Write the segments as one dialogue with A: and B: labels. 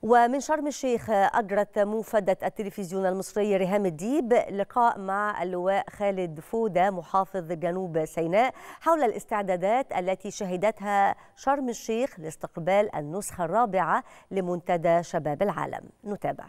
A: ومن شرم الشيخ أجرت موفدة التلفزيون المصري ريهام الديب لقاء مع اللواء خالد فودة محافظ جنوب سيناء حول الاستعدادات التي شهدتها شرم الشيخ لاستقبال النسخة الرابعة لمنتدى شباب العالم نتابع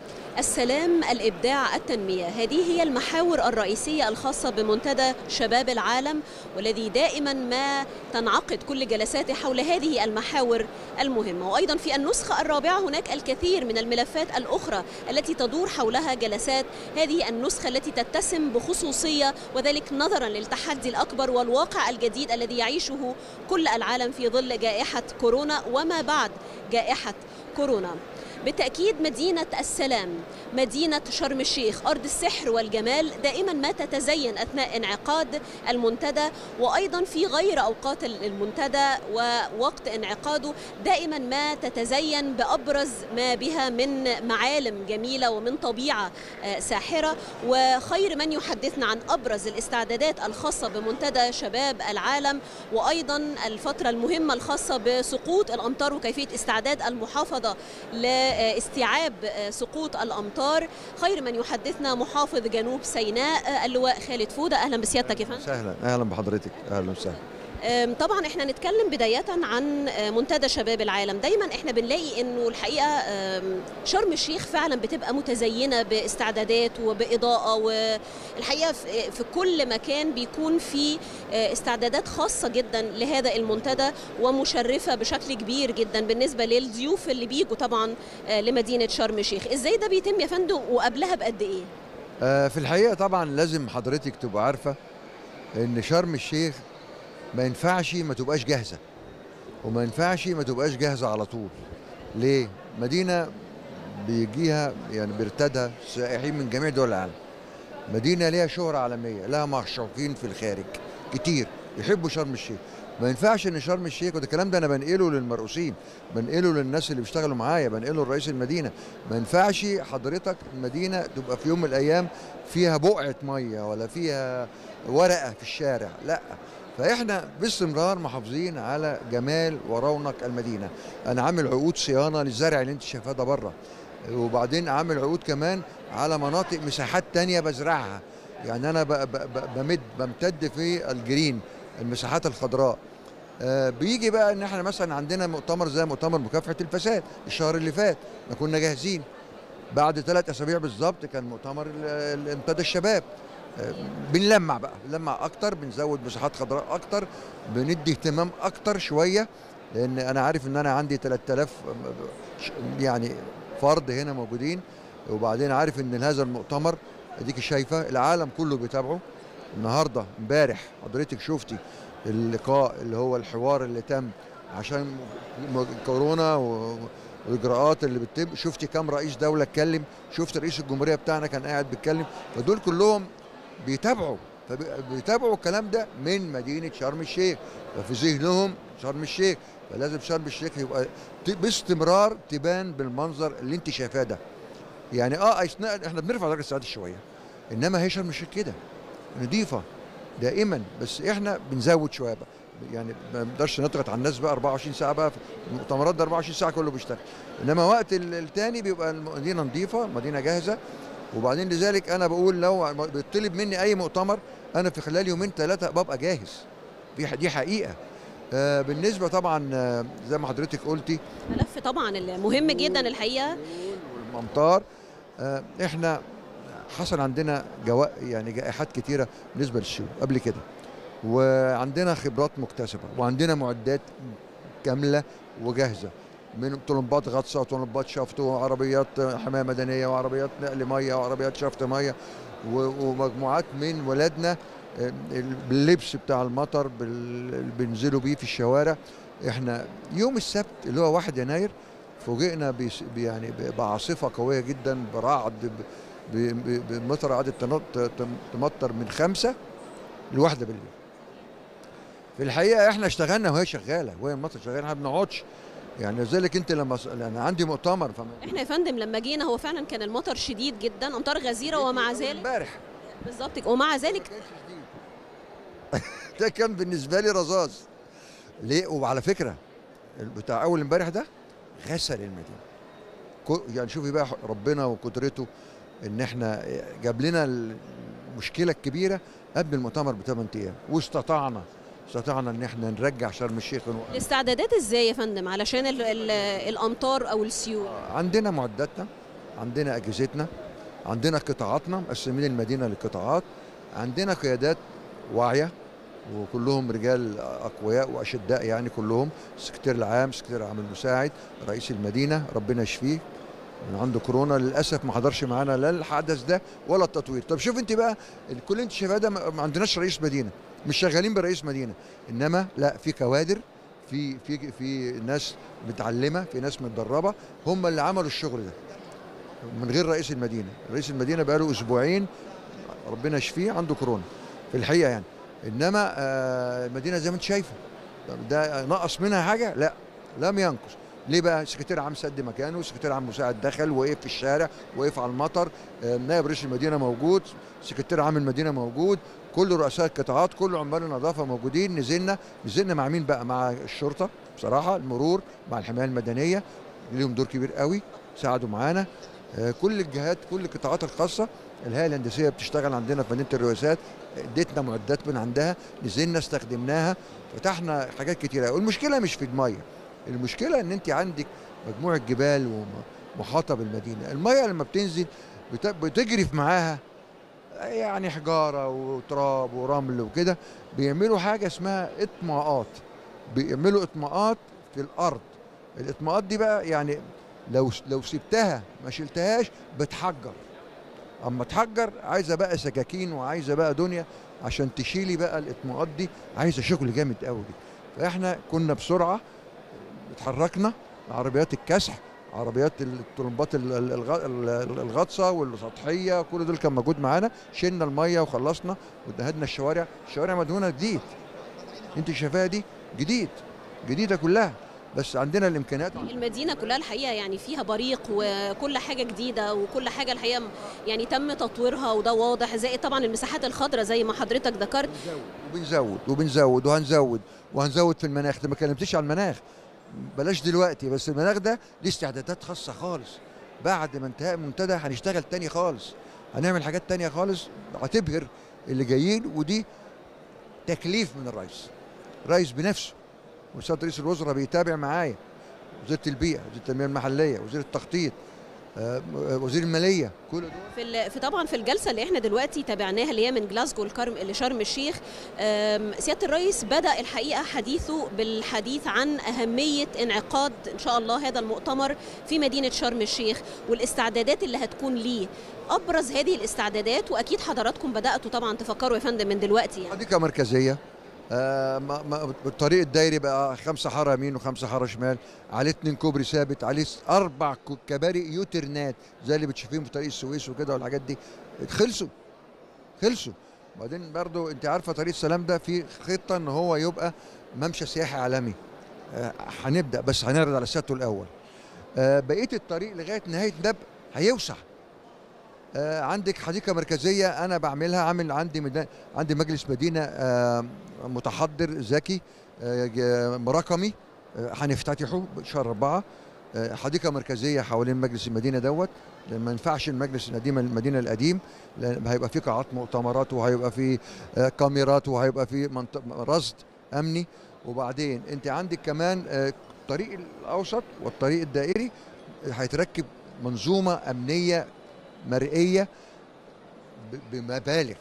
B: السلام الإبداع التنمية هذه هي المحاور الرئيسية الخاصة بمنتدى شباب العالم والذي دائما ما تنعقد كل جلساته حول هذه المحاور المهمة وأيضا في النسخة الرابعة هناك الكثير من الملفات الأخرى التي تدور حولها جلسات هذه النسخة التي تتسم بخصوصية وذلك نظرا للتحدي الأكبر والواقع الجديد الذي يعيشه كل العالم في ظل جائحة كورونا وما بعد جائحة كورونا بالتأكيد مدينة السلام مدينة شرم الشيخ أرض السحر والجمال دائما ما تتزين أثناء انعقاد المنتدى وأيضا في غير أوقات المنتدى ووقت انعقاده دائما ما تتزين بأبرز ما بها من معالم جميلة ومن طبيعة ساحرة وخير من يحدثنا عن أبرز الاستعدادات الخاصة بمنتدى شباب العالم وأيضا الفترة المهمة الخاصة بسقوط الأمطار وكيفية استعداد المحافظة ل استيعاب سقوط الامطار خير من يحدثنا محافظ جنوب سيناء اللواء خالد فوده اهلا بسيادتك يا فندم
C: اهلا اهلا بحضرتك اهلا وسهلا
B: طبعا احنا نتكلم بداية عن منتدى شباب العالم دايما احنا بنلاقي انه الحقيقة شرم الشيخ فعلا بتبقى متزينة باستعدادات وبإضاءة والحقيقة في كل مكان بيكون في استعدادات خاصة جدا لهذا المنتدى ومشرفة بشكل كبير جدا بالنسبة للضيوف اللي بيجوا طبعا لمدينة شرم الشيخ ازاي ده بيتم يا فندم وقبلها بقد ايه؟
C: في الحقيقة طبعا لازم حضرتك تبقى عارفة ان شرم الشيخ ما ينفعش ما تبقاش جاهزه وما ينفعش ما تبقاش جاهزه على طول ليه مدينه بيجيها يعني بيرتادها سائحين من جميع دول العالم مدينه ليها شهره عالميه لها معشوقين في الخارج كتير يحبوا شرم الشيخ ما ينفعش ان شرم الشيخ وده الكلام ده انا بنقله للمرؤوسين بنقله للناس اللي بيشتغلوا معايا بنقله لرئيس المدينه ما ينفعش حضرتك المدينه تبقى في يوم من الايام فيها بقعه ميه ولا فيها ورقه في الشارع لا فاحنا باستمرار محافظين على جمال ورونق المدينه انا عامل عقود صيانه للزرع اللي انت شايفاه ده بره وبعدين عامل عقود كمان على مناطق مساحات تانية بزرعها يعني انا بمد بمتد في الجرين المساحات الخضراء آه بيجي بقى ان احنا مثلا عندنا مؤتمر زي مؤتمر مكافحه الفساد الشهر اللي فات ما كنا جاهزين بعد ثلاث اسابيع بالظبط كان مؤتمر منتدى الشباب بنلمع بقى بنلمع اكتر بنزود مساحات خضراء اكتر بندي اهتمام اكتر شويه لان انا عارف ان انا عندي 3000 يعني فرد هنا موجودين وبعدين عارف ان هذا المؤتمر اديك شايفه العالم كله بيتابعه النهارده امبارح حضرتك شفتي اللقاء اللي هو الحوار اللي تم عشان كورونا والاجراءات اللي بتتم شفتي كام رئيس دوله اتكلم شفت رئيس الجمهوريه بتاعنا كان قاعد بيتكلم فدول كلهم بيتابعوا فبيتابعوا الكلام ده من مدينه شرم الشيخ ففي ذهنهم شرم الشيخ فلازم شرم الشيخ يبقى باستمرار تبان بالمنظر اللي انت شايفاه ده يعني اه احنا بنرفع درجه السعاده شويه انما هي شرم الشيخ كده نظيفه دائما بس احنا بنزود شويه بقى يعني ما نقدرش نضغط على الناس بقى 24 ساعه بقى في المؤتمرات ده 24 ساعه كله بيشتغل انما وقت الثاني بيبقى المدينه نظيفه مدينه جاهزه وبعدين لذلك انا بقول لو بيطلب مني اي مؤتمر انا في خلال يومين ثلاثه ببقى جاهز دي حقيقه آه بالنسبه طبعا آه زي ما حضرتك قلتي
B: ملف طبعا مهم جدا الحقيقه
C: والامطار آه احنا حصل عندنا جوا يعني جائحات كتيره بالنسبه للسيول قبل كده وعندنا خبرات مكتسبه وعندنا معدات كامله وجاهزه من طلمبات غطسه وطلمبات شفط وعربيات حمايه مدنيه وعربيات نقل ميه وعربيات شفط ميه ومجموعات من ولادنا باللبس بتاع المطر اللي بينزلوا بيه في الشوارع احنا يوم السبت اللي هو 1 يناير فوجئنا يعني بعاصفه قويه جدا برعد بمطر قعدت تمطر من خمسة لواحدة بالليل في الحقيقة احنا اشتغلنا وهي شغالة وهي المطر شغالة احنا ما بنقعدش يعني لذلك انت لما انا عندي مؤتمر
B: فما احنا يا فندم لما جينا هو فعلا كان المطر شديد جدا امطار غزيره ومع ذلك
C: امبارح
B: بالظبط ومع ذلك
C: ده كان بالنسبه لي رذاذ ليه وعلى فكره بتاع اول امبارح ده غسل المدينه كو- يعني شوفي بقى ربنا وقدرته ان احنا جاب لنا المشكله الكبيره قبل المؤتمر بثمان ايام واستطعنا استطعنا ان احنا نرجع شرم الشيخ ونوقف.
B: الاستعدادات ازاي يا فندم علشان ال ال الامطار او السيول
C: عندنا معداتنا عندنا اجهزتنا عندنا قطاعاتنا مقسمين المدينه لقطاعات عندنا قيادات واعيه وكلهم رجال اقوياء واشداء يعني كلهم السكرتير العام السكرتير العام المساعد رئيس المدينه ربنا يشفيه من عنده كورونا للاسف ما حضرش معانا لا الحدث ده ولا التطوير طب شوف انت بقى كل اللي انت شايفاه ده ما ما عندناش رئيس مدينه مش شغالين برئيس مدينه انما لا في كوادر في في في ناس متعلمه في ناس متدربه هم اللي عملوا الشغل ده من غير رئيس المدينه رئيس المدينه بقاله اسبوعين ربنا يشفيه عنده كورونا في الحقيقه يعني انما آه، المدينه زي ما انت شايفه طب ده نقص منها حاجه لا لم ينقص ليه بقى سكرتير عام سد مكانه سكرتير عام مساعد دخل وقف في الشارع وقف على المطر آه، نائب رئيس المدينه موجود سكرتير عام المدينه موجود كل رؤساء القطاعات كل عمال النظافه موجودين نزلنا نزلنا مع مين بقى مع الشرطه بصراحه المرور مع الحمايه المدنيه ليهم دور كبير قوي ساعدوا معانا آه، كل الجهات كل القطاعات الخاصه الهيئه الهندسيه بتشتغل عندنا في مدينه الرئاسات اديتنا معدات من عندها نزلنا استخدمناها فتحنا حاجات كتيره والمشكله مش في الميه المشكله ان انت عندك مجموعه جبال ومحاطه بالمدينه الميه لما بتنزل بت- بتجرف معاها يعني حجاره وتراب ورمل وكده بيعملوا حاجه اسمها اطماءات بيعملوا اطماءات في الارض الاطماءات دي بقى يعني لو لو سبتها ما شلتهاش بتحجر اما تحجر عايزه بقى سكاكين وعايزه بقى دنيا عشان تشيلي بقى الاطماءات دي عايزه شغل جامد قوي دي فاحنا كنا بسرعه اتحركنا عربيات الكسح عربيات الطرمبات ال- ال- الغ- ال- الغطسه والسطحيه كل دول كان موجود معانا شلنا الميه وخلصنا ودهدنا الشوارع الشوارع مدهونه جديد انت شايفاها دي جديد جديده كلها بس عندنا الامكانيات
B: المدينه كلها الحقيقه يعني فيها بريق وكل حاجه جديده وكل حاجه الحقيقه يعني تم تطويرها وده واضح زائد طبعا المساحات الخضراء زي ما حضرتك ذكرت
C: وبنزود وبنزود وهنزود وهنزود في المناخ انت ما كلمتيش عن المناخ بلاش دلوقتي بس المناخ ده ليه استعدادات خاصه خالص بعد ما انتهاء المنتدى هنشتغل تاني خالص هنعمل حاجات تانية خالص هتبهر اللي جايين ودي تكليف من الرئيس الرئيس بنفسه وسياده رئيس الوزراء بيتابع معايا وزيره البيئه وزيره التنميه المحليه وزير التخطيط آه، وزير الماليه كل دول
B: في, ال- في طبعا في الجلسه اللي احنا دلوقتي تابعناها اللي هي من جلاسجو لكرم لشرم الشيخ أم، سياده الرئيس بدا الحقيقه حديثه بالحديث عن اهميه انعقاد ان شاء الله هذا المؤتمر في مدينه شرم الشيخ والاستعدادات اللي هتكون ليه ابرز هذه الاستعدادات واكيد حضراتكم بداتوا طبعا تفكروا يا فندم من دلوقتي يعني
C: حديقه مركزيه آه ما ما الطريق الدايري بقى خمسه حاره يمين وخمسه حاره شمال عليه اتنين كوبري ثابت عليه س- اربع كو- كباري يوترنات زي اللي بتشوفيهم في طريق السويس وكده والحاجات دي خلصوا خلصوا وبعدين برضو انت عارفه طريق السلام ده في خطه ان هو يبقى ممشى سياحي عالمي آه، هنبدا بس هنعرض على سيادته الاول آه، بقيه الطريق لغايه نهايه نب هيوسع آه، عندك حديقه مركزيه انا بعملها عامل عندي مدن... عندي مجلس مدينه آه، متحضر ذكي آه، ج- رقمي آه، هنفتتحه شهر أربعة آه، حديقة مركزية حوالين مجلس المدينة دوت لأن ما ينفعش المجلس القديم المدينة القديم لأن هيبقى فيه قاعات مؤتمرات وهيبقى فيه آه، كاميرات وهيبقى فيه منطق رصد أمني وبعدين أنت عندك كمان آه، الطريق الأوسط والطريق الدائري آه، هيتركب منظومة أمنية مرئية ب- بمبالغ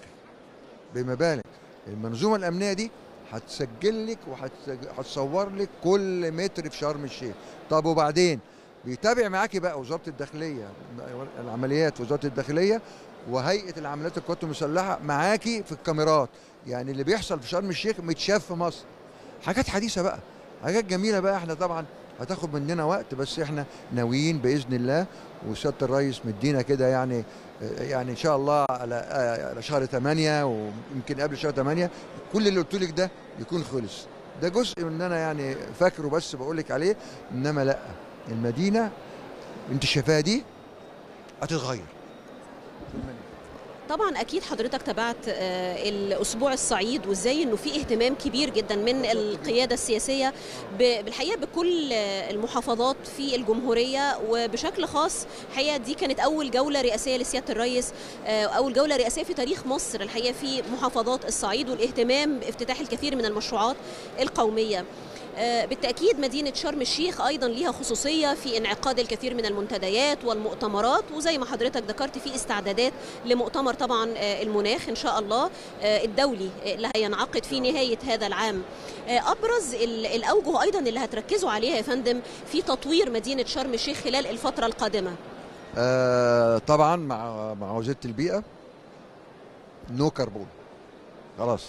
C: بمبالغ المنظومه الامنيه دي هتسجل لك وهتصور لك كل متر في شرم الشيخ طب وبعدين بيتابع معاكي بقى وزاره الداخليه العمليات وزاره الداخليه وهيئه العمليات القوات المسلحه معاكي في الكاميرات يعني اللي بيحصل في شرم الشيخ متشاف في مصر حاجات حديثه بقى حاجات جميله بقى احنا طبعا هتاخد مننا وقت بس احنا ناويين باذن الله وسياده الرئيس مدينا كده يعني يعني ان شاء الله على على شهر 8 ويمكن قبل شهر 8 كل اللي قلت لك ده يكون خلص ده جزء من ان انا يعني فاكره بس بقول لك عليه انما لا المدينه انت شايفاها دي هتتغير
B: طبعا اكيد حضرتك تابعت الاسبوع الصعيد وازاي انه في اهتمام كبير جدا من القياده السياسيه بالحقيقه بكل المحافظات في الجمهوريه وبشكل خاص الحقيقه دي كانت اول جوله رئاسيه لسياده الرئيس اول جوله رئاسيه في تاريخ مصر الحقيقه في محافظات الصعيد والاهتمام بافتتاح الكثير من المشروعات القوميه بالتأكيد مدينة شرم الشيخ أيضا لها خصوصية في انعقاد الكثير من المنتديات والمؤتمرات وزي ما حضرتك ذكرت في استعدادات لمؤتمر طبعا المناخ إن شاء الله الدولي اللي هينعقد في نهاية هذا العام أبرز الأوجه أيضا اللي هتركزوا عليها يا فندم في تطوير مدينة شرم الشيخ خلال الفترة القادمة
C: آه طبعا مع مع وزارة البيئة نو كربون خلاص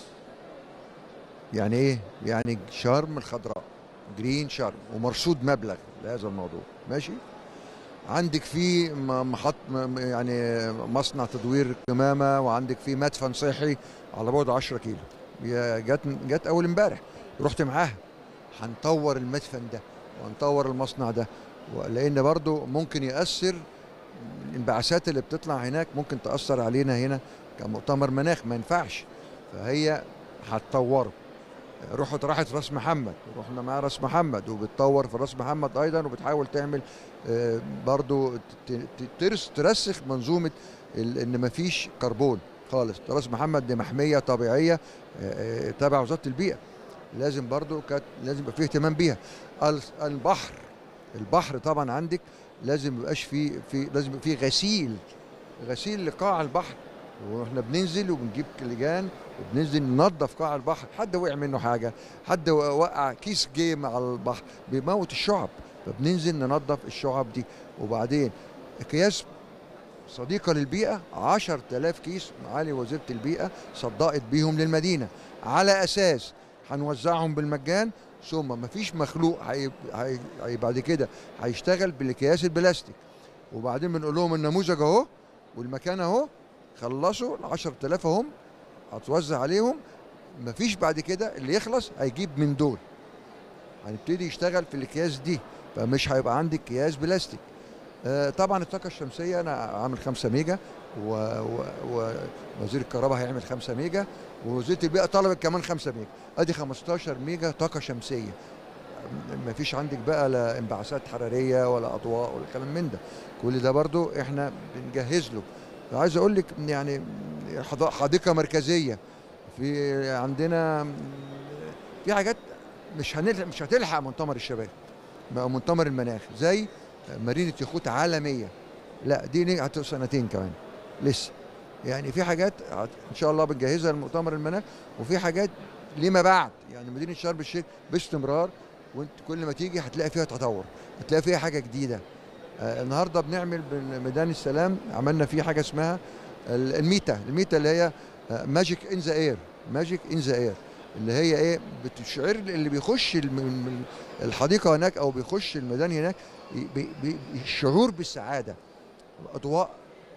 C: يعني ايه يعني شرم الخضراء جرين شرم ومرصود مبلغ لهذا الموضوع ماشي عندك في محط يعني مصنع تدوير قمامه وعندك في مدفن صحي على بعد 10 كيلو جت جت اول امبارح رحت معاها هنطور المدفن ده وهنطور المصنع ده لان برضو ممكن ياثر الانبعاثات اللي بتطلع هناك ممكن تاثر علينا هنا كمؤتمر مناخ ما ينفعش فهي هتطوره رحت راحت راس محمد رحنا مع راس محمد وبتطور في راس محمد ايضا وبتحاول تعمل برضو ترس ترسخ منظومه ان ما فيش كربون خالص راس محمد دي محميه طبيعيه تبع وزاره البيئه لازم برضو كانت لازم يبقى فيه اهتمام بيها البحر البحر طبعا عندك لازم يبقاش فيه في لازم يبقى فيه غسيل غسيل لقاع البحر واحنا بننزل وبنجيب لجان وبننزل ننظف قاع البحر حد وقع منه حاجه حد وقع كيس جيم على البحر بيموت الشعب فبننزل ننظف الشعب دي وبعدين اكياس صديقة للبيئة 10000 كيس معالي وزيرة البيئة صدقت بيهم للمدينة على أساس هنوزعهم بالمجان ثم مفيش مخلوق هي هي بعد كده هيشتغل بالاكياس البلاستيك وبعدين بنقول لهم النموذج اهو والمكان اهو خلصوا ال 10000 اهم هتوزع عليهم مفيش بعد كده اللي يخلص هيجيب من دول هنبتدي يشتغل في الاكياس دي فمش هيبقى عندك اكياس بلاستيك آه طبعا الطاقه الشمسيه انا عامل 5 ميجا ووزير الكهرباء هيعمل 5 ميجا ووزيره البيئه طلبت كمان 5 ميجا ادي 15 ميجا طاقه شمسيه ما فيش عندك بقى لا انبعاثات حراريه ولا اضواء ولا كلام من ده كل ده برضو احنا بنجهز له عايز اقول لك يعني حديقه مركزيه في عندنا في حاجات مش هنلحق مش هتلحق مؤتمر الشباب بقى مؤتمر المناخ زي مدينه يخوت عالميه لا دي هتبقى سنتين كمان لسه يعني في حاجات ان شاء الله بنجهزها لمؤتمر المناخ وفي حاجات لما بعد يعني مدينه شرم الشيخ باستمرار وانت كل ما تيجي هتلاقي فيها تطور هتلاقي فيها حاجه جديده آه النهارده بنعمل بميدان السلام عملنا فيه حاجه اسمها الميتا الميتا اللي هي ماجيك ان ذا اير ماجيك ان ذا اير اللي هي ايه بتشعر اللي بيخش الحديقه هناك او بيخش الميدان هناك الشعور بالسعاده اضواء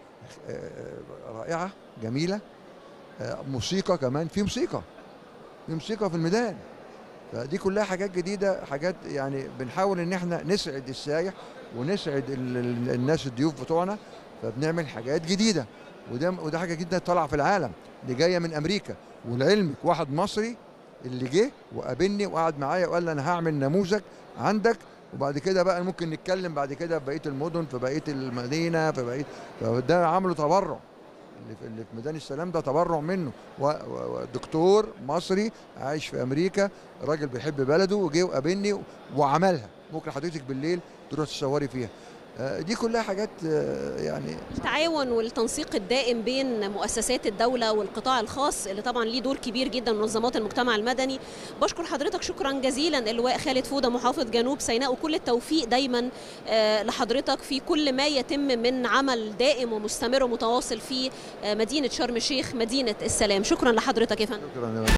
C: رائعه جميله موسيقى كمان في موسيقى في موسيقى في الميدان فدي كلها حاجات جديده حاجات يعني بنحاول ان احنا نسعد السايح ونسعد الناس الضيوف بتوعنا فبنعمل حاجات جديده وده وده حاجه جدا طالعه في العالم دي جايه من امريكا ولعلمك واحد مصري اللي جه وقابلني وقعد معايا وقال لي انا هعمل نموذج عندك وبعد كده بقى ممكن نتكلم بعد كده في بقيه المدن في بقيه المدينه في بقيه فده عملوا تبرع اللي في, اللي في ميدان السلام ده تبرع منه ودكتور مصري عايش في امريكا راجل بيحب بلده وجه وقابلني وعملها ممكن حضرتك بالليل تروح تصوري فيها دي كلها حاجات يعني
B: التعاون والتنسيق الدائم بين مؤسسات الدولة والقطاع الخاص اللي طبعا ليه دور كبير جدا منظمات المجتمع المدني بشكر حضرتك شكرا جزيلا اللواء خالد فودة محافظ جنوب سيناء وكل التوفيق دايما لحضرتك في كل ما يتم من عمل دائم ومستمر ومتواصل في مدينة شرم الشيخ مدينة السلام شكرا لحضرتك يا فندم
C: شكرا